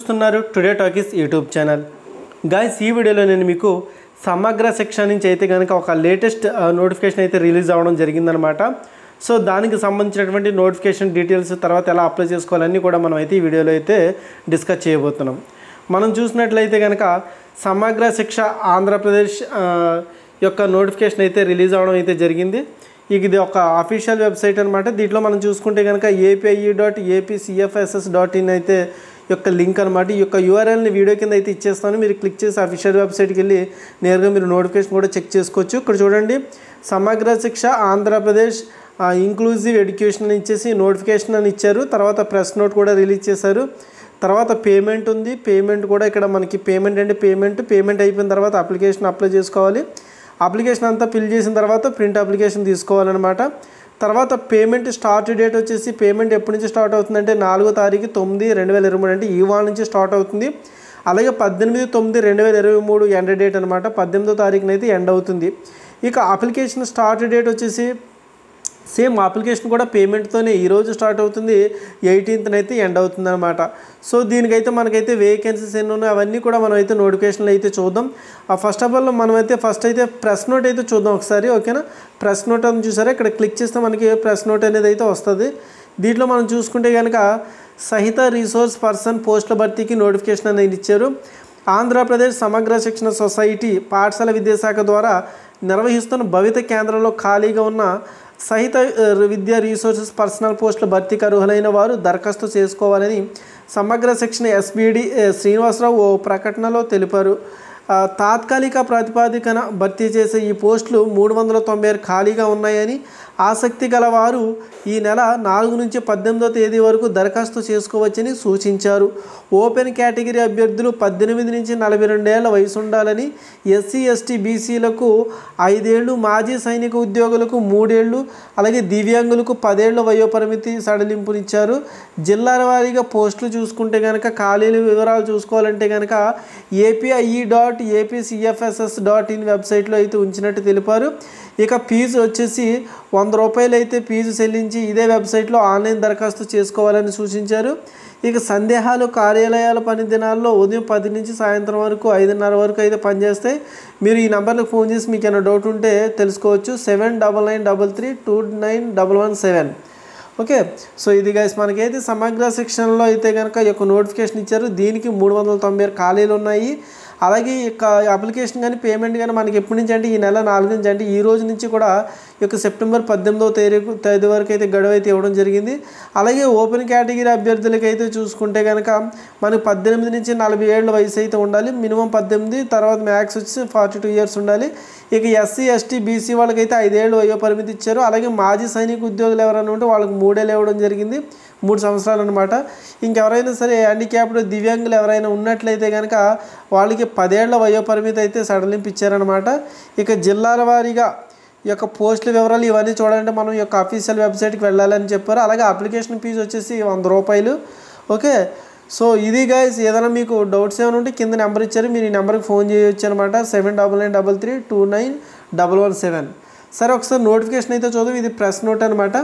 చూస్తున్నారు Today Talkies YouTube channel guys ఈ వీడియోలో నేను మీకు సమగ్ర శిక్ష నుంచి అయితే కనుక ఒక లేటెస్ట్ నోటిఫికేషన్ అయితే రిలీజ్ అవ్వడం జరిగిందనమాట సో దానికి సంబంధించినటువంటి నోటిఫికేషన్ డీటెయిల్స్ తర్వాత ఎలా అప్లై చేసుకోవాలన్నీ కూడా మనం అయితే ఈ వీడియోలో అయితే డిస్కస్ చేయబోతున్నాం మనం చూసినట్లయితే కనుక సమగ్ర శిక్ష ఆంధ్రప్రదేశ్ ఆ, యొక్క నోటిఫికేషన్ అయితే రిలీజ్ అవ్వడం అయితే జరిగింది ఇక ఇది ఒక అఫీషియల్ వెబ్సైట్ అనమాట దీంట్లో మనం చూసుకుంటే కనుక APIE dot APCFSS dot in అయితే యొక్క లింక్ అనమాట ఈ యొక్క యూఆర్ఎల్ని వీడియో కింద అయితే ఇచ్చేస్తాను మీరు క్లిక్ చేసి అఫీషియల్ వెబ్సైట్కి వెళ్ళి నేరుగా మీరు నోటిఫికేషన్ కూడా చెక్ చేసుకోవచ్చు ఇక్కడ చూడండి సమగ్ర శిక్ష ఆంధ్రప్రదేశ్ ఇంక్లూజివ్ ఎడ్యుకేషన్ అని ఇచ్చేసి నోటిఫికేషన్ అని ఇచ్చారు తర్వాత ప్రెస్ నోట్ కూడా రిలీజ్ చేశారు తర్వాత పేమెంట్ ఉంది పేమెంట్ కూడా ఇక్కడ మనకి పేమెంట్ అంటే పేమెంట్ పేమెంట్ అయిపోయిన తర్వాత అప్లికేషన్ అప్లై చేసుకోవాలి అప్లికేషన్ అంతా ఫిల్ చేసిన తర్వాత ప్రింట్ అప్లికేషన్ తీసుకోవాలన్నమాట తర్వాత పేమెంట్ స్టార్ట్ డేట్ వచ్చేసి పేమెంట్ ఎప్పటి నుంచి స్టార్ట్ అవుతుందంటే నాలుగో తారీఖు తొమ్మిది రెండు వేల ఇరవై మూడు అంటే ఈ వారం నుంచి స్టార్ట్ అవుతుంది అలాగే పద్దెనిమిది తొమ్మిది రెండు వేల ఇరవై మూడు ఎండ్ డేట్ అనమాట పద్దెనిమిదో తారీఖున అయితే ఎండ్ అవుతుంది ఇక అప్లికేషన్ స్టార్ట్ డేట్ వచ్చేసి సేమ్ అప్లికేషన్ కూడా పేమెంట్తోనే ఈరోజు స్టార్ట్ అవుతుంది ఎయిటీన్త్న అయితే ఎండ్ అవుతుంది అనమాట సో దీనికైతే మనకైతే వేకెన్సీస్ ఎన్ని ఉన్నాయో అవన్నీ కూడా మనం అయితే నోటిఫికేషన్లు అయితే చూద్దాం ఆ ఫస్ట్ ఆఫ్ ఆల్ మనమైతే ఫస్ట్ అయితే ప్రెస్ నోట్ అయితే చూద్దాం ఒకసారి ఓకేనా ప్రెస్ నోట్ అని చూసారా ఇక్కడ క్లిక్ చేస్తే మనకి ప్రెస్ నోట్ అనేది అయితే వస్తుంది దీంట్లో మనం చూసుకుంటే కనుక సహిత రీసోర్స్ పర్సన్ పోస్టుల భర్తీకి నోటిఫికేషన్ అనేది ఇచ్చారు ఆంధ్రప్రదేశ్ సమగ్ర శిక్షణ సొసైటీ పాఠశాల విద్యాశాఖ ద్వారా నిర్వహిస్తున్న భవిత కేంద్రంలో ఖాళీగా ఉన్న సహిత ఆ, విద్యా రీసోర్సెస్ పర్సనల్ పోస్టుల భర్తీకి అర్హులైన వారు దరఖాస్తు చేసుకోవాలని సమగ్ర శిక్షణ ఎస్బిడి శ్రీనివాసరావు ఓ ప్రకటనలో తెలిపారు ఆ, తాత్కాలిక ప్రాతిపాదికన భర్తీ చేసే ఈ పోస్టులు మూడు వందల తొంభై ఆరు ఖాళీగా ఉన్నాయని ఆసక్తి గలవారు ఈ నెల నాలుగు నుంచి పద్దెనిమిదో తేదీ వరకు దరఖాస్తు చేసుకోవచ్చని సూచించారు ఓపెన్ కేటగిరీ అభ్యర్థులు పద్దెనిమిది నుంచి నలభై రెండేళ్ల వయసు ఉండాలని ఎస్సీ ఎస్టీ బీసీలకు ఐదేళ్లు మాజీ సైనిక ఉద్యోగులకు మూడేళ్లు అలాగే దివ్యాంగులకు పదేళ్ల వయోపరిమితి సడలింపునిచ్చారు జిల్లాల వారీగా పోస్టులు చూసుకుంటే కనుక ఖాళీల వివరాలు చూసుకోవాలంటే కనుక APIE dot APCFSS dot in వెబ్సైట్లో అయితే ఉంచినట్టు తెలిపారు ఇక ఫీజు వచ్చేసి వంద రూపాయలు అయితే ఫీజు చెల్లించి ఇదే వెబ్సైట్లో ఆన్లైన్ దరఖాస్తు చేసుకోవాలని సూచించారు ఇక సందేహాలు కార్యాలయాల పని దినాల్లో ఉదయం పది నుంచి సాయంత్రం వరకు ఐదున్నర వరకు అయితే పనిచేస్తాయి మీరు ఈ నెంబర్కి ఫోన్ చేసి మీకు ఏమైనా డౌట్ ఉంటే తెలుసుకోవచ్చు seven double nine double three two nine double one seven okay so ఇది గైస్ మనకైతే సమగ్ర శిక్షణలో అయితే కనుక ఈ యొక్క నోటిఫికేషన్ ఇచ్చారు దీనికి మూడు వందల తొంభై ఆరు ఖాళీలు ఉన్నాయి అలాగే ఈ యొక్క అప్లికేషన్ కానీ పేమెంట్ కానీ మనకి ఎప్పటి నుంచి అంటే ఈ నెల నాలుగు నుంచి అంటే ఈ రోజు నుంచి కూడా ఈ యొక్క సెప్టెంబర్ పద్దెనిమిదవ తేదీ తేదీ వరకు అయితే గడువు అయితే ఇవ్వడం జరిగింది అలాగే ఓపెన్ కేటగిరీ అభ్యర్థులకి అయితే చూసుకుంటే కనుక మనకి పద్దెనిమిది నుంచి నలభై ఏళ్ళ వయసు అయితే ఉండాలి మినిమం పద్దెనిమిది తర్వాత మ్యాక్స్ వచ్చి ఫార్టీ టూ ఇయర్స్ ఉండాలి ఇక ఎస్సీ ఎస్టీ బీసీ వాళ్ళకైతే ఐదేళ్ళు వయో పరిమితి ఇచ్చారు అలాగే మాజీ సైనిక ఉద్యోగులు ఎవరైనా ఉంటే వాళ్ళకి మూడేళ్ళు ఇవ్వడం జరిగింది మూడు సంవత్సరాలు అనమాట ఇంకెవరైనా సరే హ్యాండిక్యాప్డ్ దివ్యాంగులు ఎవరైనా ఉన్నట్లయితే కనుక వాళ్ళకి పదేళ్ల వయో పరిమితి అయితే సడలింపు ఇచ్చారనమాట ఇక జిల్లాల వారీగా ఈ యొక్క పోస్టుల వివరాలు ఇవన్నీ చూడాలంటే మనం ఈ యొక్క అఫీషియల్ వెబ్సైట్కి వెళ్ళాలని చెప్పారు అలాగే అప్లికేషన్ ఫీజు వచ్చేసి వంద రూపాయలు ఓకే సో ఇది గైస్ ఏదైనా మీకు డౌట్స్ ఏమైనా ఉంటే కింద నెంబర్ ఇచ్చారు మీరు ఈ నెంబర్కి ఫోన్ చేయొచ్చు అనమాట seven double nine double three two nine double one seven సరే ఒకసారి నోటిఫికేషన్ అయితే చూద్దాం ఇది ప్రెస్ నోట్ అనమాట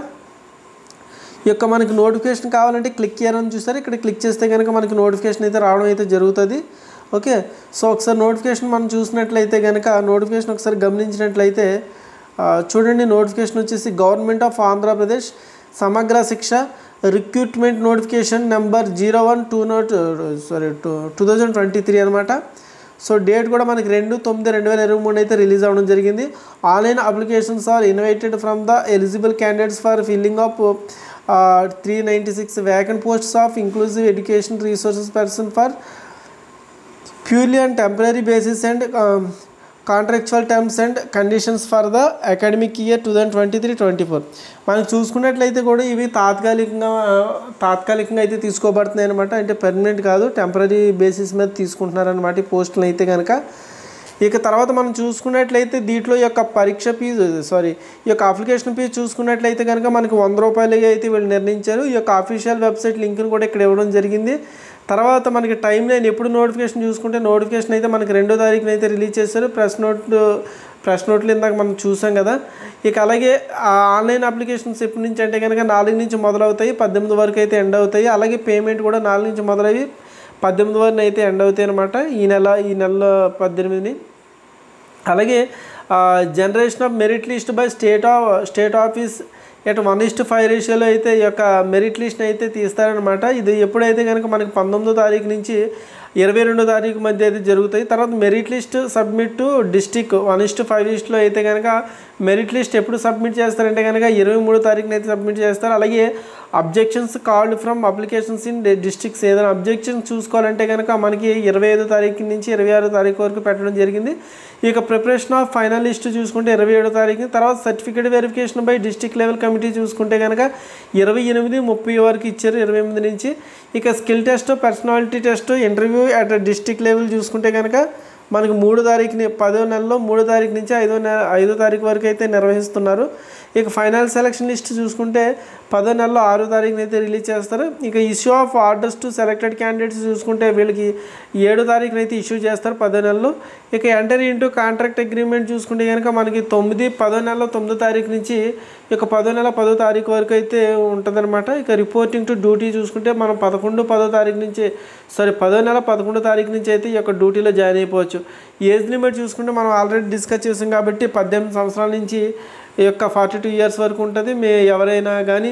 ఈ యొక్క మనకి నోటిఫికేషన్ కావాలంటే క్లిక్ చేయాలని చూస్తారు ఇక్కడ క్లిక్ చేస్తే కనుక మనకి నోటిఫికేషన్ అయితే రావడం అయితే జరుగుతుంది ఓకే సో ఒకసారి నోటిఫికేషన్ మనం చూసినట్లయితే కనుక నోటిఫికేషన్ ఒకసారి గమనించినట్లయితే ఆ, చూడండి నోటిఫికేషన్ వచ్చేసి government of Andhra Pradesh Samagra Shiksha recruitment notification number zero one two note sorry two two thousand twenty three అనమాట సో డేట్ కూడా మనకి రెండు తొమ్మిది రెండు వేల ఇరవై మూడు అయితే రిలీజ్ అవ్వడం జరిగింది online applications are invited from the eligible candidates for filling of three ninety six vacant posts of inclusive education resources person for purely and temporary basis and contractual terms and conditions for the academic year two thousand twenty three twenty four మనం చూసుకున్నట్లయితే కూడా ఇవి తాత్కాలికంగా ఆ, తాత్కాలికంగా అయితే తీసుకోబడుతున్నాయి అనమాట అంటే పర్మనెంట్ కాదు టెంపరీ బేసిస్ మీద తీసుకుంటున్నారనమాట ఈ పోస్టులు అయితే కనుక ఇక తర్వాత మనం చూసుకున్నట్లయితే దీంట్లో ఈ యొక్క పరీక్ష ఫీజు సారీ ఈ యొక్క అప్లికేషన్ ఫీజు చూసుకున్నట్లయితే కనుక మనకి వంద రూపాయలు అయితే వీళ్ళు నిర్ణయించారు ఈ యొక్క అఫీషియల్ వెబ్సైట్ లింక్ని కూడా ఇక్కడ ఇవ్వడం జరిగింది తర్వాత మనకి టైం లైన్ ఎప్పుడు నోటిఫికేషన్ చూసుకుంటే నోటిఫికేషన్ అయితే మనకి రెండో తారీఖున అయితే రిలీజ్ చేశారు ప్రెస్ నోట్ ప్రెస్ నోట్లు ఇందాక మనం చూసాం కదా ఇక అలాగే ఆ ఆన్లైన్ అప్లికేషన్స్ ఎప్పటి నుంచి అంటే కనుక నాలుగు నుంచి మొదలవుతాయి పద్దెనిమిది వరకు అయితే ఎండ్ అవుతాయి అలాగే పేమెంట్ కూడా నాలుగు నుంచి మొదలయ్యి పద్దెనిమిది వరకు అయితే ఎండ్ అవుతాయి అనమాట ఈ నెల ఈ నెల పద్దెనిమిదిని అలాగే generation of merit list by state of state office at one is to five రేషియోలో అయితే ఈ యొక్క మెరిట్ లిస్ట్ని అయితే తీస్తారనమాట ఇది ఎప్పుడైతే కనుక మనకి పంతొమ్మిదో తారీఖు నుంచి ఇరవై రెండో తారీఖు మధ్య అయితే జరుగుతాయి తర్వాత merit list submit to district one is to five ఇస్ట్లో అయితే కనుక మెరిట్ లిస్ట్ ఎప్పుడు సబ్మిట్ చేస్తారంటే కనుక ఇరవై మూడో తారీఖున అయితే సబ్మిట్ చేస్తారు అలాగే objections called from applications in districts ఏదైనా అబ్జెక్షన్స్ చూసుకోవాలంటే కనుక మనకి ఇరవై ఐదో తారీఖు నుంచి ఇరవై ఆరో తారీఖు వరకు పెట్టడం జరిగింది ఇక ప్రిపరేషన్ ఆఫ్ ఫైనల్ లిస్ట్ చూసుకుంటే ఇరవై ఏడో తారీఖు తర్వాత certificate verification by district level committee చూసుకుంటే కనుక ఇరవై ఎనిమిది ముప్పై వరకు ఇచ్చారు ఇరవై ఎనిమిది నుంచి ఇక skill test personality test interview at district level చూసుకుంటే కనుక మనకి మూడు తారీఖుని పదో నెలలో మూడో తారీఖు నుంచి ఐదో నెల ఐదో తారీఖు వరకు అయితే నిర్వహిస్తున్నారు ఇక ఫైనల్ సెలక్షన్ లిస్ట్ చూసుకుంటే పదో నెలలో ఆరో తారీఖున అయితే రిలీజ్ చేస్తారు ఇక issue of orders to selected candidates చూసుకుంటే వీళ్ళకి ఏడో తారీఖున అయితే ఇష్యూ చేస్తారు పదో నెలలో ఇక ఎంటర్ ఇంటూ కాంట్రాక్ట్ అగ్రిమెంట్ చూసుకుంటే కనుక మనకి తొమ్మిది పదో నెల తొమ్మిదో తారీఖు నుంచి ఇక పదో నెల పదో తారీఖు వరకు అయితే ఉంటుందన్నమాట ఇక రిపోర్టింగ్ టు డ్యూటీ చూసుకుంటే మనం పదకొండు పదో తారీఖు నుంచి సారీ పదో నెల పదకొండో తారీఖు నుంచి అయితే ఈ యొక్క డ్యూటీలో జాయిన్ అయిపోవచ్చు ఏజ్ లిమిట్ చూసుకుంటే మనం ఆల్రెడీ డిస్కస్ చేసాం కాబట్టి పద్దెనిమిది సంవత్సరాల నుంచి ఈ యొక్క ఫార్టీ టూ ఇయర్స్ వరకు ఉంటుంది మే ఎవరైనా కానీ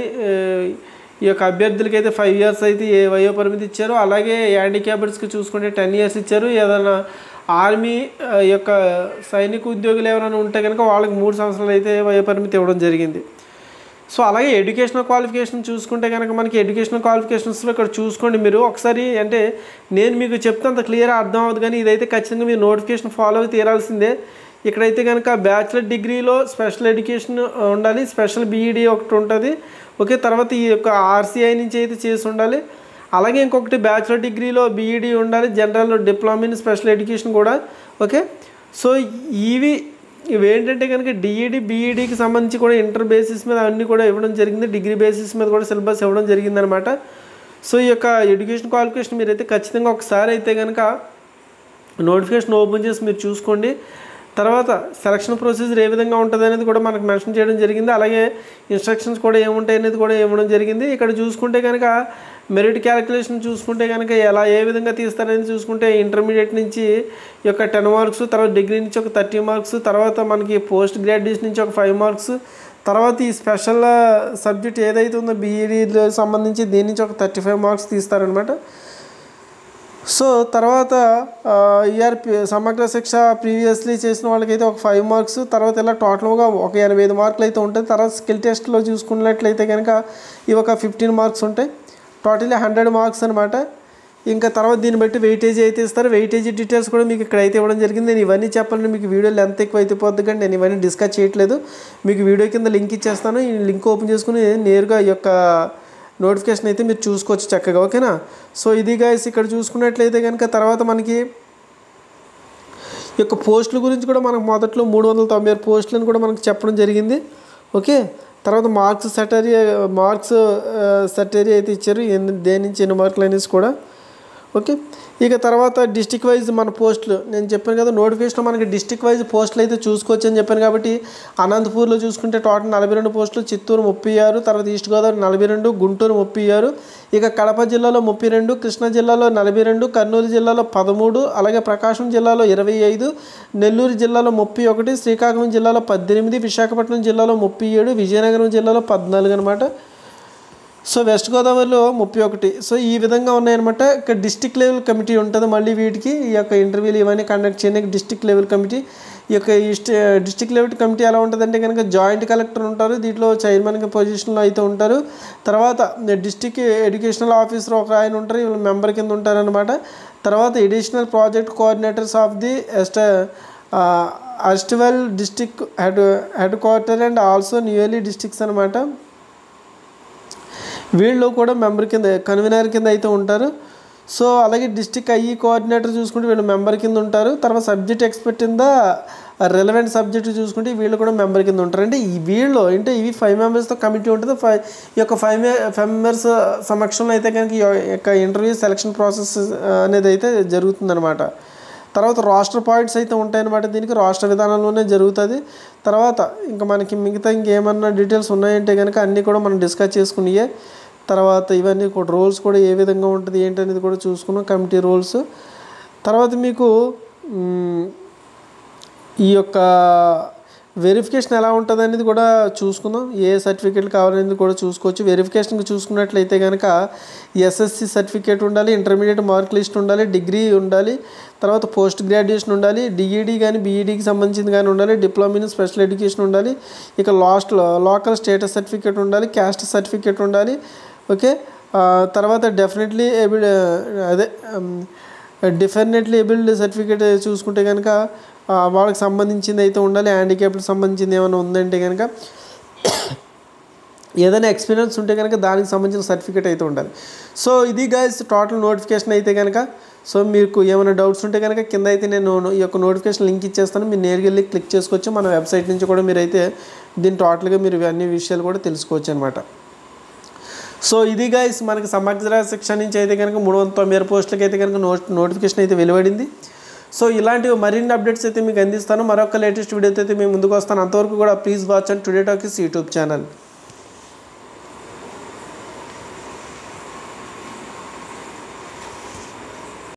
ఈ యొక్క అభ్యర్థులకి అయితే ఫైవ్ ఇయర్స్ అయితే ఏ వయో పరిమితి ఇచ్చారు అలాగే హ్యాండిక్యాప్డ్స్కి చూసుకుంటే టెన్ ఇయర్స్ ఇచ్చారు ఏదైనా ఆర్మీ ఆ, యొక్క సైనిక ఉద్యోగులు ఎవరైనా ఉంటే కనుక వాళ్ళకి మూడు సంవత్సరాలు అయితే వయో పరిమితి ఇవ్వడం జరిగింది సో అలాగే ఎడ్యుకేషనల్ క్వాలిఫికేషన్ చూసుకుంటే కనుక మనకి ఎడ్యుకేషనల్ క్వాలిఫికేషన్స్లో ఇక్కడ చూసుకోండి మీరు ఒకసారి అంటే నేను మీకు చెప్తే అంత క్లియర్ అర్థం అవ్వదు కానీ ఇదైతే ఖచ్చితంగా మీరు నోటిఫికేషన్ ఫాలో అవి తీరాల్సిందే ఇక్కడైతే కనుక బ్యాచిలర్ డిగ్రీలో స్పెషల్ ఎడ్యుకేషన్ ఉండాలి స్పెషల్ బీఈడి ఒకటి ఉంటుంది ఓకే తర్వాత ఈ యొక్క ఆర్సీఐ నుంచి అయితే చేసి ఉండాలి అలాగే ఇంకొకటి బ్యాచిలర్ డిగ్రీలో బీఈడి ఉండాలి general diploma in special education కూడా ఓకే సో ఇవి ఇవి ఏంటంటే కనుక డిఈడి బీఈడికి సంబంధించి కూడా ఇంటర్ బేసిస్ మీద అన్నీ కూడా ఇవ్వడం జరిగింది డిగ్రీ బేసిస్ మీద కూడా సిలబస్ ఇవ్వడం జరిగిందనమాట సో ఈ యొక్క ఎడ్యుకేషన్ క్వాలిఫికేషన్ మీరైతే ఖచ్చితంగా ఒకసారి అయితే కనుక నోటిఫికేషన్ ఓపెన్ చేసి మీరు చూసుకోండి తర్వాత సెలక్షన్ ప్రొసీజర్ ఏ విధంగా ఉంటుంది అనేది కూడా మనకు మెన్షన్ చేయడం జరిగింది అలాగే ఇన్స్ట్రక్షన్స్ కూడా ఏముంటాయి అనేది కూడా ఇవ్వడం జరిగింది ఇక్కడ చూసుకుంటే కనుక మెరిట్ క్యాలిక్యులేషన్ చూసుకుంటే కనుక ఎలా ఏ విధంగా తీస్తారనేది చూసుకుంటే ఇంటర్మీడియట్ నుంచి ఈ యొక్క టెన్ మార్క్స్ తర్వాత డిగ్రీ నుంచి ఒక థర్టీ మార్క్స్ తర్వాత మనకి పోస్ట్ గ్రాడ్యుయేషన్ నుంచి ఒక ఫైవ్ మార్క్స్ తర్వాత ఈ స్పెషల్ సబ్జెక్ట్ ఏదైతే ఉందో బీఈడీ సంబంధించి దీని నుంచి ఒక థర్టీ ఫైవ్ మార్క్స్ తీస్తారనమాట సో తర్వాత ఈఆర్పి సమగ్ర శిక్ష ప్రీవియస్లీ చేసిన వాళ్ళకైతే ఒక ఫైవ్ మార్క్స్ తర్వాత ఇలా టోటల్గా ఒక ఎనభై ఐదు మార్కులు అయితే ఉంటాయి తర్వాత స్కిల్ టెస్ట్లో చూసుకున్నట్లయితే కనుక ఇవి ఒక ఫిఫ్టీన్ మార్క్స్ ఉంటాయి టోటల్లీ హండ్రెడ్ మార్క్స్ అనమాట ఇంకా తర్వాత దీన్ని బట్టి వెయిటేజ్ అయితే ఇస్తారు వెయిటేజ్ డీటెయిల్స్ కూడా మీకు ఇక్కడ అయితే ఇవ్వడం జరిగింది నేను ఇవన్నీ చెప్పాలంటే మీకు వీడియో లెంత్ ఎక్కువ అయితే పోద్ది కానీ నేను ఇవన్నీ డిస్కస్ చేయట్లేదు మీకు వీడియో కింద లింక్ ఇచ్చేస్తాను ఈ లింక్ ఓపెన్ చేసుకుని నేరుగా ఈ యొక్క నోటిఫికేషన్ అయితే మీరు చూసుకోవచ్చు చక్కగా ఓకేనా సో ఇది గైస్ ఇక్కడ చూసుకున్నట్లయితే కనుక తర్వాత మనకి ఈ యొక్క పోస్టుల గురించి కూడా మనకు మొదట్లో మూడు వందల తొంభై ఆరు పోస్టులను కూడా మనకు చెప్పడం జరిగింది ఓకే తర్వాత మార్క్స్ సెటరీ మార్క్స్ సెటరీ అయితే ఇచ్చారు ఎన్ని దేని నుంచి ఎన్ని మార్కులు అనేసి కూడా ఓకే ఇక తర్వాత డిస్టిక్ వైజ్ మన పోస్టులు నేను చెప్పాను కదా నోటిఫికేషన్ మనకి డిస్టిక్ వైజ్ పోస్టులు అయితే చూసుకోవచ్చు అని చెప్పాను కాబట్టి అనంతపూర్లో చూసుకుంటే టోటల్ నలభై రెండు పోస్టులు చిత్తూరు ముప్పై ఆరు తర్వాత ఈస్ట్ గోదావరి నలభై రెండు గుంటూరు ముప్పై ఆరు ఇక కడప జిల్లాలో ముప్పై రెండు కృష్ణా జిల్లాలో నలభై రెండు కర్నూలు జిల్లాలో పదమూడు అలాగే ప్రకాశం జిల్లాలో ఇరవై ఐదు నెల్లూరు జిల్లాలో ముప్పై ఒకటి శ్రీకాకుళం జిల్లాలో పద్దెనిమిది విశాఖపట్నం జిల్లాలో ముప్పై ఏడు విజయనగరం జిల్లాలో పద్నాలుగు అనమాట సో వెస్ట్ గోదావరిలో ముప్పై ఒకటి సో ఈ విధంగా ఉన్నాయన్నమాట ఇక్కడ డిస్టిక్ లెవెల్ కమిటీ ఉంటుంది మళ్ళీ వీటికి ఈ యొక్క ఇంటర్వ్యూలు ఇవన్నీ కండక్ట్ చేయడానికి డిస్టిక్ లెవెల్ కమిటీ ఈ యొక్క డిస్టిక్ లెవెల్ కమిటీ ఎలా ఉంటుందంటే కనుక జాయింట్ కలెక్టర్ ఉంటారు దీంట్లో చైర్మన్ పొజిషన్లో అయితే ఉంటారు తర్వాత డిస్టిక్ ఎడ్యుకేషనల్ ఆఫీసర్ ఒక ఆయన ఉంటారు వీళ్ళు మెంబర్ కింద ఉంటారనమాట తర్వాత additional project coordinators of the ఎస్ట్ అస్టివల్ district head head quarter and also newly districts అనమాట వీళ్ళు కూడా మెంబర్ కింద కన్వీనర్ కింద అయితే ఉంటారు సో అలాగే డిస్టిక్ ఐఈ కోఆర్డినేటర్ చూసుకుంటే వీళ్ళు మెంబర్ కింద ఉంటారు తర్వాత సబ్జెక్ట్ ఎక్స్పర్ట్ కింద రెలవెంట్ సబ్జెక్ట్ చూసుకుంటే వీళ్ళు కూడా మెంబర్ కింద ఉంటారు అంటే ఈ వీళ్ళు అంటే ఇవి ఫైవ్ మెంబర్స్తో కమిటీ ఉంటుంది ఫైవ్ ఈ యొక్క ఫైవ్ ఫైవ్ మెంబర్స్ సమక్షంలో అయితే కనుక ఈ యొక్క ఇంటర్వ్యూ సెలక్షన్ ప్రాసెస్ అనేది అయితే జరుగుతుందన్నమాట తర్వాత రాష్ట్ర పాయింట్స్ అయితే ఉంటాయన్నమాట దీనికి రాష్ట్ర విధానంలోనే జరుగుతుంది తర్వాత ఇంకా మనకి మిగతా ఇంకేమన్నా డీటెయిల్స్ ఉన్నాయంటే కనుక అన్నీ కూడా మనం డిస్కస్ చేసుకునియే తర్వాత ఇవన్నీ కూడా రోల్స్ కూడా ఏ విధంగా ఉంటుంది ఏంటనేది కూడా చూసుకున్నాం కమిటీ రోల్స్ తర్వాత మీకు మ్, ఈ యొక్క వెరిఫికేషన్ ఎలా ఉంటుంది అనేది కూడా చూసుకుందాం ఏ సర్టిఫికేట్లు కావాలనేది కూడా చూసుకోవచ్చు వెరిఫికేషన్కి చూసుకున్నట్లయితే కనుక ఎస్ఎస్సి సర్టిఫికేట్ ఉండాలి ఇంటర్మీడియట్ మార్క్ లిస్ట్ ఉండాలి డిగ్రీ ఉండాలి తర్వాత పోస్ట్ గ్రాడ్యుయేషన్ ఉండాలి డిఈడి కానీ బీఈడీకి సంబంధించింది కానీ ఉండాలి డిప్లొమా ఇన్ స్పెషల్ ఎడ్యుకేషన్ ఉండాలి ఇక లాస్ట్ లోకల్ స్టేటస్ సర్టిఫికేట్ ఉండాలి క్యాస్ట్ సర్టిఫికేట్ ఉండాలి ఓకే ఆ, తర్వాత డెఫినెట్లీ ఏబిల్ అదే డెఫినెట్లీ ఏబిల్డ్ సర్టిఫికేట్ చూసుకుంటే కనుక ఆ, వాళ్ళకి సంబంధించింది అయితే ఉండాలి హ్యాండిక్యాప్కి సంబంధించింది ఏమైనా ఉందంటే కనుక ఏదైనా ఎక్స్పీరియన్స్ ఉంటే కనుక దానికి సంబంధించిన సర్టిఫికేట్ అయితే ఉండాలి సో ఇది గైస్ టోటల్ నోటిఫికేషన్ అయితే కనుక సో మీకు ఏమైనా డౌట్స్ ఉంటే కనుక కింద అయితే నేను ఈ యొక్క నోటిఫికేషన్ లింక్ ఇచ్చేస్తాను మీరు నేరుగా వెళ్ళి క్లిక్ చేసుకోవచ్చు మన వెబ్సైట్ నుంచి కూడా మీరైతే దీని టోటల్గా మీరు అన్ని విషయాలు కూడా తెలుసుకోవచ్చు అనమాట సో ఇది గైస్ మనకి సమగ్ర శిక్షణ నుంచి అయితే కనుక మూడు వందల తొంభై ఆరు పోస్టులకి అయితే కనుక నోట్ నోటిఫికేషన్ అయితే వెలువడింది సో ఇలాంటివి మరిన్ని అప్డేట్స్ అయితే మీకు అందిస్తాను మరొక లేటెస్ట్ వీడియోతో అయితే మేము ముందుకు వస్తాను అంతవరకు కూడా please watch and Today Talkies YouTube channel